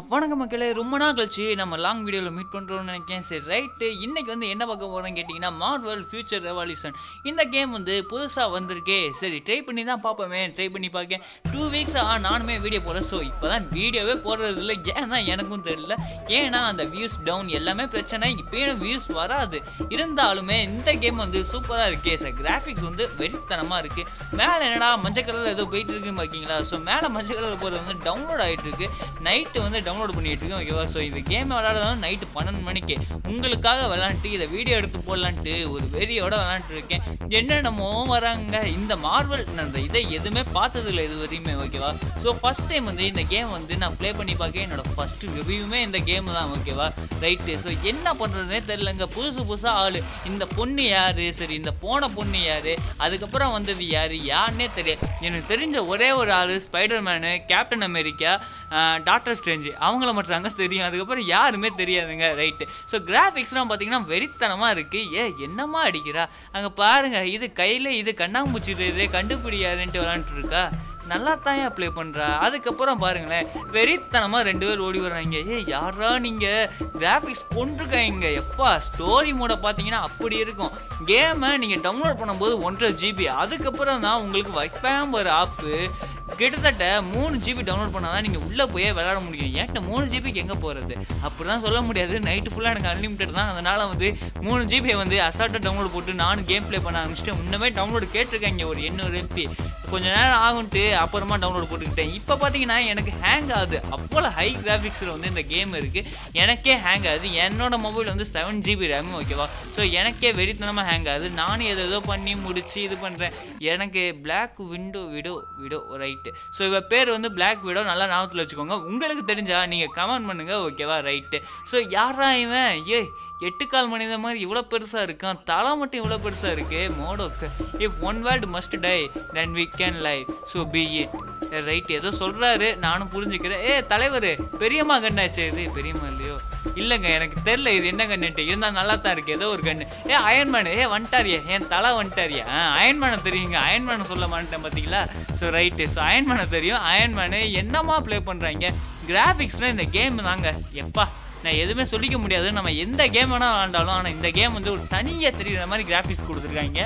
வணக்கம் மக்களே ரொம்ப நாள் கழிச்சு நம்ம லாங் வீடியோவில் மீட் பண்ணுறோம்னு நினைக்கிறேன் சரி ரைட்டு இன்னைக்கு வந்து என்ன பார்க்க போகிறோம்னு கேட்டிங்கன்னா மார்வல் ஃபியூச்சர் ரெவல்யூஷன் இந்த கேம் வந்து புதுசாக வந்திருக்கே சரி ட்ரை பண்ணி தான் பார்ப்போமே ட்ரை பண்ணி பார்க்கேன் டூ வீக்ஸாக நானுமே வீடியோ போடுறேன் ஸோ இப்போ தான் வீடியோவே போடுறது இல்லை ஏன்னா எனக்கும் தெரியல ஏன்னா அந்த வியூஸ் டவுன் எல்லாமே பிரச்சனை இப்போயும் வியூஸ் வராது இருந்தாலுமே இந்த கேம் வந்து சூப்பராக இருக்கே சார் கிராஃபிக்ஸ் வந்து வெறித்தனமாக இருக்குது மேலே என்னடா மஞ்சள் கலரில் ஏதோ போயிட்டு இருக்குன்னு பார்க்கிங்களா ஸோ மேலே மஞ்சள் கலர் போகிறது வந்து டவுன்லோட் ஆகிட்டு இருக்கு நைட்டு வந்து டவுன்லோட் பண்ணிட்டு இருக்கேன் ஓகேவா ஸோ இந்த கேம் விளையாடுறதும் நைட்டு பன்னெண்டு மணிக்கு உங்களுக்காக விளாண்டுட்டு இதை வீடியோ எடுத்து போடலான்ட்டு ஒரு வெறியோட விளாண்டுட்டு இருக்கேன் என்னென்னமோ வராங்க இந்த மார்வல் நான் இந்த இதை எதுவுமே பார்த்ததில்ல இது வரையுமே ஓகேவா ஸோ ஃபஸ்ட் டைம் வந்து இந்த கேம் வந்து நான் ப்ளே பண்ணி பார்க்க என்னோட ஃபர்ஸ்ட் ரிவ்யூமே இந்த கேம் தான் ஓகேவா ரைட்டு ஸோ என்ன பண்ணுறதுனே தெரிலங்க புதுசு புதுசாக ஆள் இந்த பொண்ணு யார் சரி இந்த போன பொண்ணு யார் அதுக்கப்புறம் வந்தது யார் யாருன்னே தெரியாது எனக்கு தெரிஞ்ச ஒரே ஒரு ஆள் Spiderman Captain America Doctor Strange அவங்கள மட்டும் தாங்க தெரியும் அதுக்கப்புறம் யாருமே தெரியாதுங்க ரைட்டு ஸோ கிராஃபிக்ஸ்லாம் பார்த்தீங்கன்னா வெறித்தனமாக இருக்குது ஏ என்னம்மா அடிக்கிறா அங்கே பாருங்க இது கையில் இது கண்ணாம்பூச்சி இது கண்டுபிடியாதுன்ட்டு விளாண்டுட்டு இருக்கா நல்லா தான் ப்ளே பண்ணுறா அதுக்கப்புறம் பாருங்களேன் வெறித்தனமாக ரெண்டு பேர் ஓடி வர்றாங்க ஏ யாரா நீங்கள் கிராஃபிக்ஸ் கொண்டிருக்காங்க எப்பா ஸ்டோரி மோட பார்த்தீங்கன்னா அப்படி இருக்கும் கேமை நீங்கள் டவுன்லோட் பண்ணும்போது ஒன்றரை ஜிபி அதுக்கப்புறம் தான் உங்களுக்கு வைப்பேன் ஒரு ஆப்பு கிட்டத்தட்ட மூணு ஜிபி டவுன்லோட் பண்ணால் தான் நீங்கள் உள்ளே போய் விளையாட முடியும் ஏன்ட்ட மூணு ஜிபிக்கு எங்கே போகிறது அப்படி தான் சொல்ல முடியாது நைட்டு ஃபுல்லாக எனக்கு அன்லிமிட்டட் தான் அதனால் வந்து மூணு ஜிபியை வந்து அசால்ட்டாக டவுன்லோட் போட்டு நானும் கேம் ப்ளே பண்ண ஆரம்பிச்சிட்டேன் இன்னுமே டவுன்லோடு கேட்டிருக்காங்க ஒரு எண்ணூறு எம்பி கொஞ்ச நேரம் ஆகும்ட்டு அப்புறமா டவுன்லோட் போட்டுக்கிட்டேன் இப்போ பார்த்தீங்கன்னா எனக்கு ஹேங் ஆகுது அவ்வளோ ஹை கிராஃபிக்ஸில் வந்து இந்த கேம் இருக்குது எனக்கே ஹேங் ஆகுது என்னோட மொபைல் வந்து செவன் ஜிபி ரேம் ஓகேவா ஸோ எனக்கே வெறித்தனமாக ஹேங் ஆகுது நானும் எதோ ஏதோ பண்ணி முடிச்சு இது பண்ணுறேன் எனக்கு Black Window Widow Widow right so இவ பேர் வந்து பிளாக் விடோ நல்லா ஞாபகத்தில் வச்சுக்கோங்க உங்களுக்கு தெரிஞ்சா நீங்கள் கமெண்ட் பண்ணுங்கள் ஓகேவா ரைட்டு ஸோ யாரா இவன் ஏ எட்டு கால் மனித மாதிரி இவ்வளோ பெருசாக இருக்கான் தலை மட்டும் இவ்வளோ பெருசாக இருக்கு மோடோக்கு if one world must die then we can live so be it right ஏதோ சொல்கிறாரு நானும் புரிஞ்சுக்கிறேன் ஏ தலைவர் பெரியம்மா கண்ணாச்சு இது பெரியம்மா இல்லையோ இல்லைங்க எனக்கு தெரில இது என்ன கண்ணுட்டு இருந்தால் நல்லா தான் இருக்கு ஏதோ ஒரு கண்ணு ஏ அயன்மேனு ஏ வந்துட்டாரியா என் தலை வந்துட்டாரியா ஆ அயன்மேனை தெரியுங்க அயன்மேனை சொல்ல மாட்டேன் பார்த்தீங்களா ஸோ ரைட்டு ஸோ அயன்மேனை தெரியும் அயன்மேனு என்னமா ப்ளே பண்ணுறாங்க கிராஃபிக்ஸ்னால் இந்த கேம் தாங்க எப்பா நான் எதுவுமே சொல்லிக்க முடியாது நம்ம எந்த கேம் வேணால் விளாண்டாலும் ஆனால் இந்த கேம் வந்து ஒரு தனியாக தெரியுற மாதிரி கிராஃபிக்ஸ் கொடுத்துருக்காங்க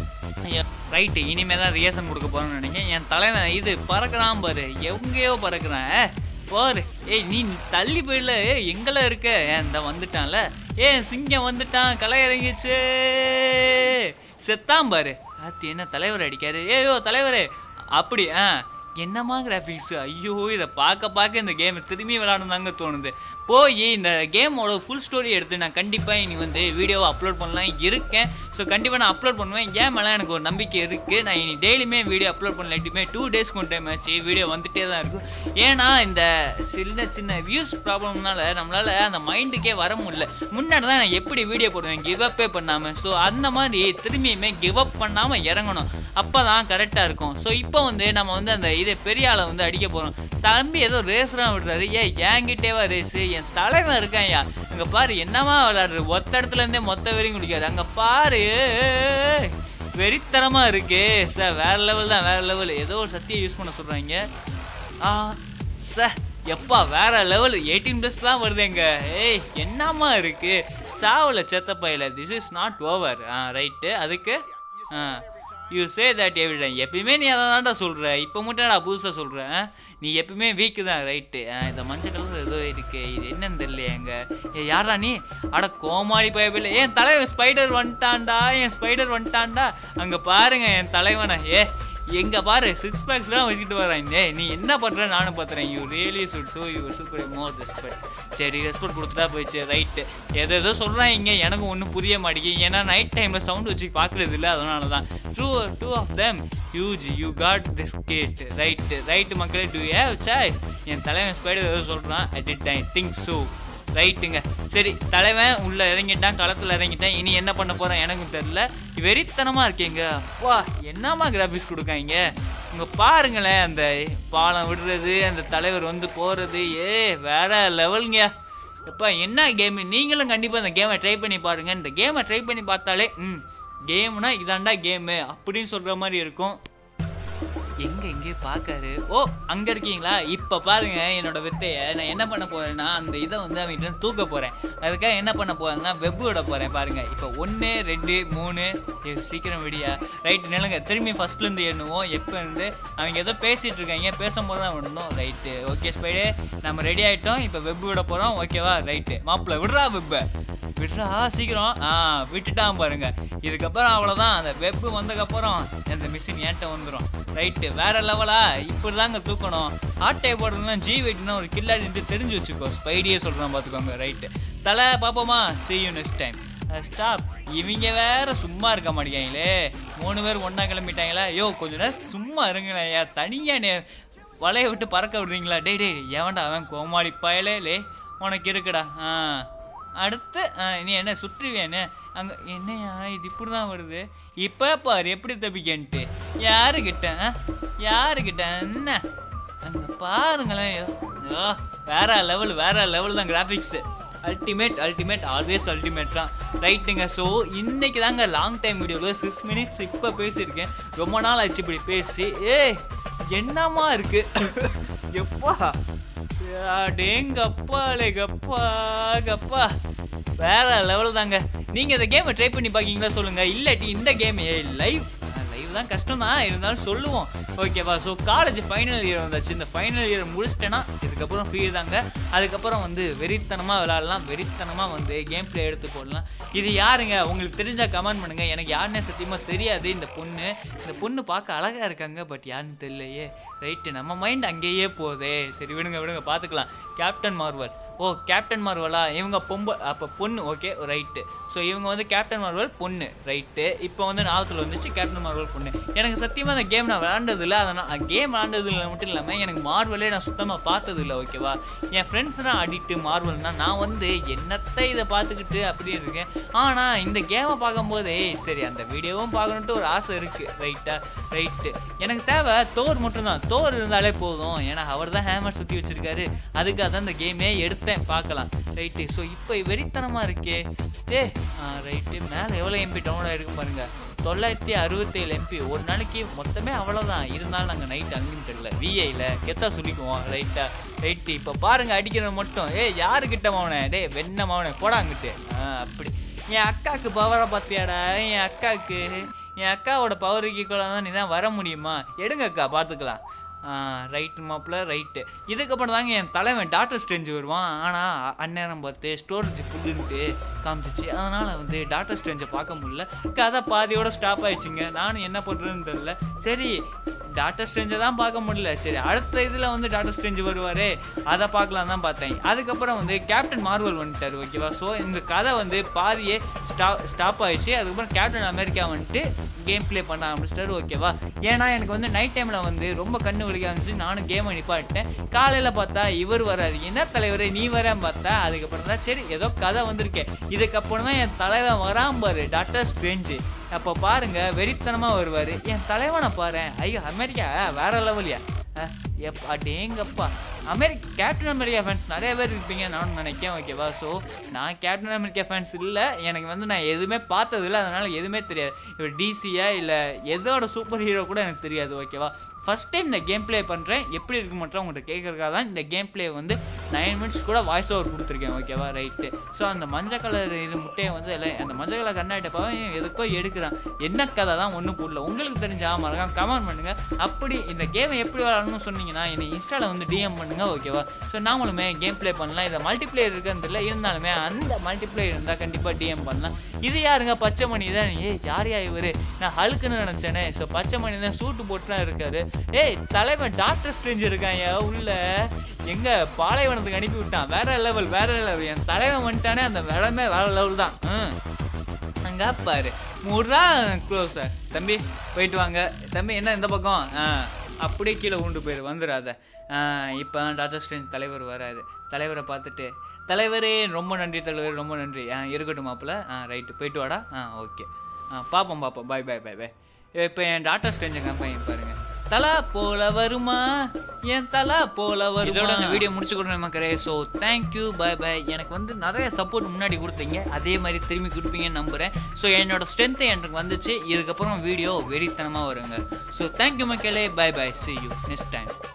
ரைட்டு இனிமேல் தான் ரியாசன் கொடுக்க போகிறேன்னு நினைக்கிறேன் என் தலைவன் இது பறக்கிறான் பாரு எங்கேயோ பறக்கிறான் ஏ, பாரு ஏய் நீ தள்ளி போயிடல ஏ எங்கெல்லாம் இருக்க ஏன் இந்த வந்துட்டான்ல ஏ சிங்கம் வந்துட்டான் களை இறங்கிச்சு செத்தான் பாரு ஆத்தி என்ன தலைவர் அடிக்காரு ஏயோ தலைவரே அப்படி ஆ என்னம்மா கிராஃபிக்ஸ் ஐயோ இதை பார்க்க பார்க்க இந்த கேம் திரும்பி விளாடணும் தாங்க தோணுது போய் இந்த கேமோட ஃபுல் ஸ்டோரி எடுத்து நான் கண்டிப்பாக இனி வந்து வீடியோவை அப்லோட் பண்ணலாம் இருக்கேன் ஸோ கண்டிப்பாக நான் அப்லோட் பண்ணுவேன் ஏன் மேலே எனக்கு ஒரு நம்பிக்கை இருக்குது நான் இனி டெய்லியுமே வீடியோ அப்லோட் பண்ணலாட்டியுமே டூ டேஸ்க்கு ஒன் டைம் ஆச்சு வீடியோ வந்துட்டே தான் இருக்கும் ஏன்னா இந்த சின்ன சின்ன வியூஸ் ப்ராப்ளம்னால நம்மளால் அந்த மைண்டுக்கே வர முடியல முன்னாடி தான் நான் எப்படி வீடியோ போடுவேன் கிவ் அப்பே பண்ணாமல் ஸோ அந்த மாதிரி திரும்பியுமே கிவ் அப் பண்ணாமல் இறங்கணும் அப்போ தான் கரெக்டாக இருக்கும் ஸோ இப்போ வந்து நம்ம வந்து அந்த இதை பெரிய ஆளை வந்து அடிக்க போகிறோம் தம்பி ஏதோ ரேஸ்லாம் விடுறாரு ஏன் என்கிட்டேவா ரேஸு என் தலைவன் இருக்கான் யா அங்கே பாரு என்னமா விளாடுறது ஒத்த இடத்துல இருந்தே மொத்த வெறியும் குடிக்காது அங்கே பாரு வெறித்தனமாக இருக்கு சார் வேற லெவல் தான் வேற லெவல் ஏதோ ஒரு சத்தியை யூஸ் பண்ண சொல்கிறாங்க ஆ சார் எப்பா வேற லெவல் எயிட்டீன் ப்ளஸ் தான் வருதுங்க ஏய் என்னம்மா இருக்கு சாவில் செத்த பையில திஸ் இஸ் நாட் ஓவர் ஆ ரைட்டு அதுக்கு ஆ you say that every time எப்பயுமே நீ அதை தான்டா சொல்கிற இப்போ மட்டும் நான் புதுசாக சொல்கிறேன் நீ எப்பயுமே வீக்கு தான் ரைட்டு இந்த மஞ்சள் கலர் ஏதோ இருக்கு இது என்னன்னு தெரியல எங்க ஏ யாரா நீ அட கோமாளி பயபில்லை என் தலைவன் ஸ்பைடர் வந்துட்டான்டா என் ஸ்பைடர் வந்துட்டான்டா அங்கே பாருங்க என் தலைவனை ஏ எங்க பாரு சிக்ஸ் பேக்ஸ்லாம் வச்சுக்கிட்டு வராங்க நீ என்ன பண்ற நானும் பார்த்துறேன் you really should so you super more respect சரி ரெஸ்பெக்ட் கொடுத்துட்டா போயிடுச்சு ரைட்டு எதோ ஏதோ சொல்கிறாங்க எனக்கும் ஒன்றும் புரிய மாட்டேங்குது ஏன்னா நைட் டைமில் சவுண்ட் வச்சு பார்க்குறது இல்லை அதனால தான் true two of them huge you got this gate right right மக்களே டூ ஹேவ் சாய்ஸ் என் தலைவன் ஸ்பைடர் ஏதோ சொல்கிறான் I did I think so ரைட்டுங்க சரி தலைவன் உள்ள இறங்கிட்டான் களத்தில் இறங்கிட்டான் இனி என்ன பண்ண போறான் எனக்கும் தெரில வெறித்தனமாக இருக்கீங்க அப்பா என்னம்மா கிராஃபிக்ஸ் கொடுக்காங்க இங்கே பாருங்களேன் அந்த பாலம் விடுறது அந்த தலைவர் வந்து போகிறது ஏ வேற லெவலுங்க எப்பா என்ன கேமு நீங்களும் கண்டிப்பாக இந்த கேமை ட்ரை பண்ணி பாருங்கள் இந்த கேமை ட்ரை பண்ணி பார்த்தாலே ம் கேம்னா இதாண்டா கேமு அப்படின்னு சொல்கிற மாதிரி இருக்கும் எங்கே எங்கே பார்க்காரு ஓ அங்கே இருக்கீங்களா இப்போ பாருங்க என்னோட வித்தையை நான் என்ன பண்ண போகிறேன்னா அந்த இதை வந்து அவன்கிட்ட இருந்து தூக்க போகிறேன் அதுக்காக என்ன பண்ண போகிறேன்னா வெப் விட போகிறேன் பாருங்க இப்போ ஒன்று ரெண்டு மூணு ஏய், சீக்கிரம் விடியா ரைட் நிலங்க திரும்பி ஃபர்ஸ்ட்லேருந்து எண்ணுவோம் எப்போ இருந்து அவங்க ஏதோ பேசிகிட்டு இருக்காங்க பேசும்போது தான் விடணும் ரைட்டு ஓகே ஸ்பைடு நம்ம ரெடி ஆகிட்டோம் இப்போ வெப் விட போகிறோம் ஓகேவா ரைட்டு மாப்பிள்ள விடுறா வெப்பை விடுறா சீக்கிரம் ஆ விட்டுட்டான் பாருங்க இதுக்கப்புறம் அவ்வளோதான் அந்த வெப் வந்ததுக்கப்புறம் அந்த மிஷின் என்கிட்ட வந்துடும் ரைட்டு வேற லெவலா இப்படி தாங்க தூக்கணும் ஆட்டை போடுறதுலாம் ஜி வெயிட்னா ஒரு கில்லாடிட்டு தெரிஞ்சு வச்சுக்கோ ஸ்பைடியே சொல்கிறேன் பார்த்துக்கோங்க ரைட்டு தலை பார்ப்போமா see you next time stop இவங்க வேற சும்மா இருக்க மாட்டேங்காங்களே மூணு பேர் ஒன்றா கிளம்பிட்டாங்களா யோ கொஞ்ச நேரம் சும்மா இருங்களேன் ஐயா தனியாக நே வலையை விட்டு பறக்க விடுறீங்களா டேய் டேய் எவன்டா அவன் கோமாளி பயலே லே உனக்கு இருக்குடா ஆ அடுத்து ஆ, நீ என்ன சுற்றுவேன்னு அங்கே என்னையா இது இப்படி தான் வருது இப்போ பாரு எப்படி தப்பிக்கன்ட்டு யாருக்கிட்ட ஆ? யாருக்கிட்ட என்ன அங்கே பாருங்களேன் ஐயோ, வேற லெவல் வேற லெவல் தான் graphics ultimate ultimate always ultimate தான் ரைட்டுங்க ஸோ இன்னைக்கு தாங்க லாங் டைம் வீடியோவில் சிக்ஸ் மினிட்ஸ் இப்போ பேசியிருக்கேன் ரொம்ப நாள் ஆச்சு இப்படி பேசி ஏய் என்னமா இருக்கு எப்பா டேங்கப்பாலே கப்பா கப்பா வேற லெவல் தாங்க நீங்கள் இந்த கேமை ட்ரை பண்ணி பார்க்கீங்களா சொல்லுங்கள் இல்லாட்டி இந்த கேம் லைவ் லைவ் தான் கஷ்டம் தான் இருந்தாலும் சொல்லுவோம் ஓகேவா ஸோ காலேஜ் ஃபைனல் இயர் வந்தாச்சு இந்த ஃபைனல் இயர் முடிச்சிட்டேன்னா இதுக்கப்புறம் ஃப்ரீ தாங்க அதுக்கப்புறம் வந்து வெறித்தனமாக விளாட்லாம் வெறித்தனமாக வந்து கேம் ப்ளே எடுத்து போடலாம் இது யாருங்க உங்களுக்கு தெரிஞ்சால் கமெண்ட் பண்ணுங்கள் எனக்கு யாருன்னே சத்தியமாக தெரியாது இந்த பொண்ணு இந்த பொண்ணு பார்க்க அழகாக இருக்காங்க பட் யாருன்னு தெரியலையே ரைட்டு நம்ம மைண்ட் அங்கேயே போதே சரி விடுங்க விடுங்க பார்த்துக்கலாம் கேப்டன் மார்வல் ஓ கேப்டன் மார்வலா இவங்க பொம்ப அப்போ பொண்ணு ஓகே ரைட்டு ஸோ இவங்க வந்து கேப்டன் மார்வல் பொண்ணு ரைட்டு இப்போ வந்து நாவத்தில் வந்துச்சு கேப்டன் மார்வல் பொண்ணு எனக்கு சத்தியமாக அந்த கேம் நான் விளாண்டதில்ல அதனால் கேம் விளாண்டதில்ல மட்டும் இல்லாமல் எனக்கு மார்வலே நான் சுத்தமாக பார்த்ததில்ல ஓகேவா என் ஃப்ரெண்ட்ஸ்லாம் அடிக்ட்டு மார்வல்னா நான் வந்து என்னத்தை இதை பார்த்துக்கிட்டு அப்படி இருக்கேன் ஆனால் இந்த கேமை பார்க்கும்போதே சரி அந்த வீடியோவும் பார்க்கணுன்ட்டு ஒரு ஆசை இருக்குது ரைட்டா ரைட்டு எனக்கு தேவை தோர் மட்டும்தான் தோர் இருந்தாலே போதும் ஏன்னா அவர் தான் ஹேமர் சுற்றி வச்சிருக்காரு அதுக்காக தான் இந்த கேமே எடுத்தேன் பார்க்கலாம் ரைட்டு ஸோ இப்போ வெறித்தனமாக இருக்கே ஏ ரைட்டு மேலே எவ்வளோ எம்பி டவுன் ஆகிருக்கு பாருங்க தொள்ளாயிரத்தி அறுபத்தேழு எம்பி ஒரு நாளைக்கு மொத்தமே அவ்வளோதான் இருந்தாலும் நாங்கள் நைட் அன்லிமிட்டடில் விஐயில் கெத்தா சொல்லிக்குவோம் ரைட்டா ரைட்டு இப்போ பாருங்க அடிக்கிறது மட்டும் ஏ யாருக்கிட்ட மவனே டேய் வெண்ண மவனே போடா அங்கிட்டு ஆ அப்படி என் அக்காவுக்கு பவரை பார்த்தியாடா என் அக்காவுக்கு என் அக்காவோட பவருக்கு ஈக்குவலாக தான் நீ தான் வர முடியுமா எடுங்க அக்கா பார்த்துக்கலாம் ரைட்டு மாப்பிள்ள ரைட்டு இதுக்கப்புறம் தாங்க என் தலைவன் டாக்டர் ஸ்ட்ரெஞ்சு வருவான் ஆனால் அந்நேரம் பார்த்து ஸ்டோரேஜ் ஃபுல்லுன்ட்டு காமிச்சிச்சு அதனால் வந்து டாக்டர் ஸ்ட்ரெஞ்சை பார்க்க முடியல கதை பாதியோட ஸ்டாப் ஆயிடுச்சுங்க நானும் என்ன பண்ணுறதுன்னு தெரில சரி டாக்டர் ஸ்ட்ரெஞ்சை தான் பார்க்க முடியல சரி அடுத்த இதில் வந்து டாக்டர் ஸ்ட்ரெஞ்சு வருவார் அதை பார்க்கலாம் தான் பார்த்தேன் அதுக்கப்புறம் வந்து கேப்டன் மார்வல் வந்துட்டார் ஓகேவா ஸோ இந்த கதை வந்து பாதியே ஸ்டா ஸ்டாப் ஆயிடுச்சு அதுக்கப்புறம் கேப்டன் அமெரிக்கா வந்துட்டு கேம் ப்ளே பண்ண ஆரம்பிச்சிட்டாரு ஓகேவா ஏன்னா எனக்கு வந்து நைட் டைமில் வந்து ரொம்ப கண்ணு வலிக்க ஆரம்பிச்சு நானும் கேமை நிப்பாட்டிட்டேன் காலையில் பார்த்தா இவர் வராரு என்ன தலைவரே நீ வரேன் பார்த்தா அதுக்கப்புறம் தான் சரி ஏதோ கதை வந்திருக்கேன் இதுக்கப்புறம் தான் என் தலைவன் வரான் பாரு டாக்டர் ஸ்ட்ரெஞ்சு அப்போ பாருங்க வெறித்தனமாக வருவார் என் தலைவனை பாரு ஐயோ அமெரிக்கா வேற லெவலியா எப்பா டேங்கப்பா அமெரிக்கா கேப்டன் அமெரிக்கா ஃபேன்ஸ் நிறைய பேர் இருப்பீங்க நானும் நினைக்கிறேன் ஓகேவா ஸோ நான் கேப்டன் அமெரிக்கா ஃபேன்ஸ் இல்லை எனக்கு வந்து நான் எதுவுமே பார்த்ததில்ல அதனால் எதுவுமே தெரியாது இவர் டிசியா இல்லை எதோட சூப்பர் ஹீரோ கூட எனக்கு தெரியாது ஓகேவா ஃபஸ்ட் டைம் இந்த கேம் ப்ளே பண்ணுறேன் எப்படி இருக்கு மட்டும் உங்கள்கிட்ட கேட்கறதுக்காக தான் இந்த கேம் ப்ளே வந்து நைன் மினிட்ஸ் கூட வாய்ஸ் ஓவர் கொடுத்துருக்கேன் ஓகேவா ரைட்டு ஸோ அந்த மஞ்சள் கலர் இது முட்டையை வந்து எல்லாம் அந்த மஞ்சள் கலர் கண்ணாடிப்பாவை எதுக்கோ எடுக்கிறான் என்ன கதை தான் ஒன்றும் புரியல உங்களுக்கு தெரிஞ்சா மறக்காம கமெண்ட் பண்ணுங்கள் அப்படி இந்த கேமை எப்படி விளாடணும்னு சொன்னீங்கன்னா என்னை இன்ஸ்டாவில் வந்து டிஎம் பண்ணுங்க ஓகேவா ஸோ நாமளுமே கேம் ப்ளே பண்ணலாம் இதை மல்டிப்ளேயர் இருக்குன்னு தெரியல இருந்தாலுமே அந்த மல்டிப்ளேயர் இருந்தால் கண்டிப்பாக டிஎம் பண்ணலாம் இது யாருங்க பச்சை மணி தான் ஏய் யார் யா இவர் நான் ஹல்க்குன்னு நினச்சேனே ஸோ பச்சை மணி தான் சூட்டு போட்டுலாம் இருக்காரு ஏய் தலைவன் டாக்டர் ஸ்ட்ரேஞ்ச் இருக்காங்க உள்ள எங்க பாலைவனத்துக்கு அனுப்பி விட்டான் வேற லெவல் வேற லெவல் என் தலைவன் வந்துட்டானே அந்த இடமே வேற லெவல் தான் ம் அங்கே பாரு மூடுறா க்ளோஸ் தம்பி போயிட்டு வாங்க தம்பி என்ன இந்த பக்கம் ஆ அப்படியே கீழே உண்டு போயிரு வந்துடாத இப்போ தான் டாக்டர் ஸ்ட்ரெயின் தலைவர் வராரு தலைவரை பார்த்துட்டு தலைவரே ரொம்ப நன்றி தலைவர் ரொம்ப நன்றி ஆ இருக்கட்டும் மாப்பிள்ள ஆ ரைட்டு போயிட்டு வாடா ஆ ஓகே ஆ பார்ப்போம் பார்ப்போம் பாய் பாய் பாய் பாய் இப்போ என் டாக்டர் ஸ்ட்ரெஞ்சு கம்பெனி பாருங்கள் தலா போல வருமா என் தலா போல வரும் இதோட இந்த வீடியோ முடிச்சு கொடுங்க மக்களே ஸோ தேங்க்யூ பை பை எனக்கு வந்து நிறைய சப்போர்ட் முன்னாடி கொடுத்தீங்க அதே மாதிரி திரும்பி கொடுப்பீங்கன்னு நம்புகிறேன் ஸோ என்னோட ஸ்ட்ரென்த்து எனக்கு வந்துச்சு இதுக்கப்புறம் வீடியோ வெறித்தனமாக வருங்க ஸோ தேங்க்யூ மக்களே bye bye see you next time